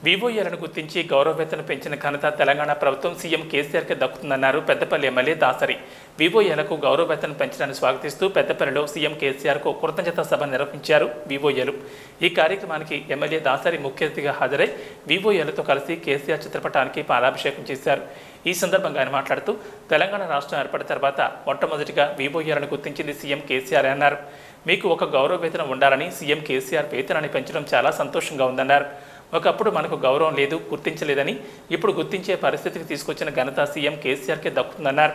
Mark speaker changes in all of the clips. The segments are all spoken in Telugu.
Speaker 1: వివోఏలను గుర్తించి గౌరవ వేతనం పెంచిన ఘనత తెలంగాణ ప్రభుత్వం సీఎం కేసీఆర్కి దక్కుతుందన్నారు పెద్దపల్లి ఎమ్మెల్యే దాసరి వివోఏలకు గౌరవ వేతనం పెంచడాన్ని స్వాగతిస్తూ పెద్దపల్లిలో సీఎం కేసీఆర్కు కృతజ్ఞత సభ నిర్వహించారు వివోఏలు ఈ కార్యక్రమానికి ఎమ్మెల్యే దాసరి ముఖ్య అతిథిగా హాజరై వివోఏలతో కలిసి కేసీఆర్ చిత్రపటానికి పాలాభిషేకం చేశారు ఈ సందర్భంగా ఆయన మాట్లాడుతూ తెలంగాణ రాష్ట్రం ఏర్పడిన తర్వాత మొట్టమొదటిగా వివోఏలను గుర్తించింది సీఎం కేసీఆర్ అన్నారు మీకు ఒక గౌరవ వేతనం ఉండాలని సీఎం కేసీఆర్ వేతనాన్ని పెంచడం చాలా సంతోషంగా ఉందన్నారు ఒకప్పుడు మనకు గౌరవం లేదు గుర్తించలేదని ఇప్పుడు గుర్తించే పరిస్థితికి తీసుకొచ్చిన ఘనత సీఎం కేసీఆర్కే దక్కుతుందన్నారు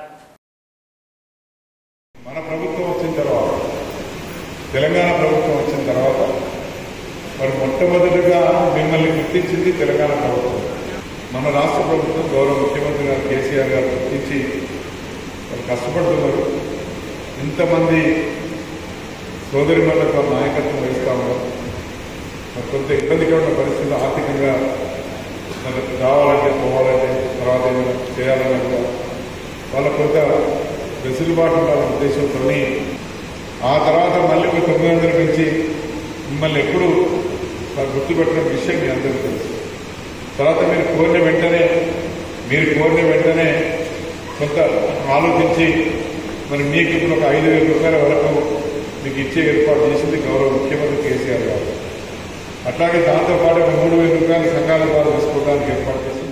Speaker 2: మన ప్రభుత్వం వచ్చిన తర్వాత తెలంగాణ ప్రభుత్వం వచ్చిన తర్వాత మరి మొట్టమొదటిగా మిమ్మల్ని గుర్తించింది తెలంగాణ ప్రభుత్వం మన రాష్ట్ర ప్రభుత్వం గౌరవ ముఖ్యమంత్రి గారు కేసీఆర్ గారు గుర్తించి మరి కష్టపడుతున్నారు ఇంతమంది సోదరిమణులకు నాయకత్వం వహిస్తా ఉన్నారు మరి కొంత ఇబ్బందికరమైన పరిస్థితులు ఆర్థికంగా మరి రావాలంటే పోవాలంటే తర్వాత ఏమైనా చేయాలన్నా కూడా వాళ్ళకు కొంత వెసులుబాటు ఉండాలనే ఉద్దేశంతో ఆ తర్వాత మళ్ళీ ఒక తొమ్మిది వందల నుంచి మిమ్మల్ని ఎప్పుడు మరి గుర్తుపెట్టిన విషయం మీ అందరికీ తెలుసు తర్వాత మీరు కోరిన వెంటనే మీరు కోరిన వెంటనే కొంత ఆలోచించి మరి మీకు ఇప్పుడు ఒక ఐదు వేల రూపాయల వరకు మీకు ఇచ్చే ఏర్పాటు చేసింది గౌరవ ముఖ్యమంత్రి కేసీఆర్ గారు అట్లాగే దాంతోపాటు ఒక మూడు వేల రూపాయల సంఘాల ద్వారా తీసుకోవడానికి ఏర్పాటు చేశారు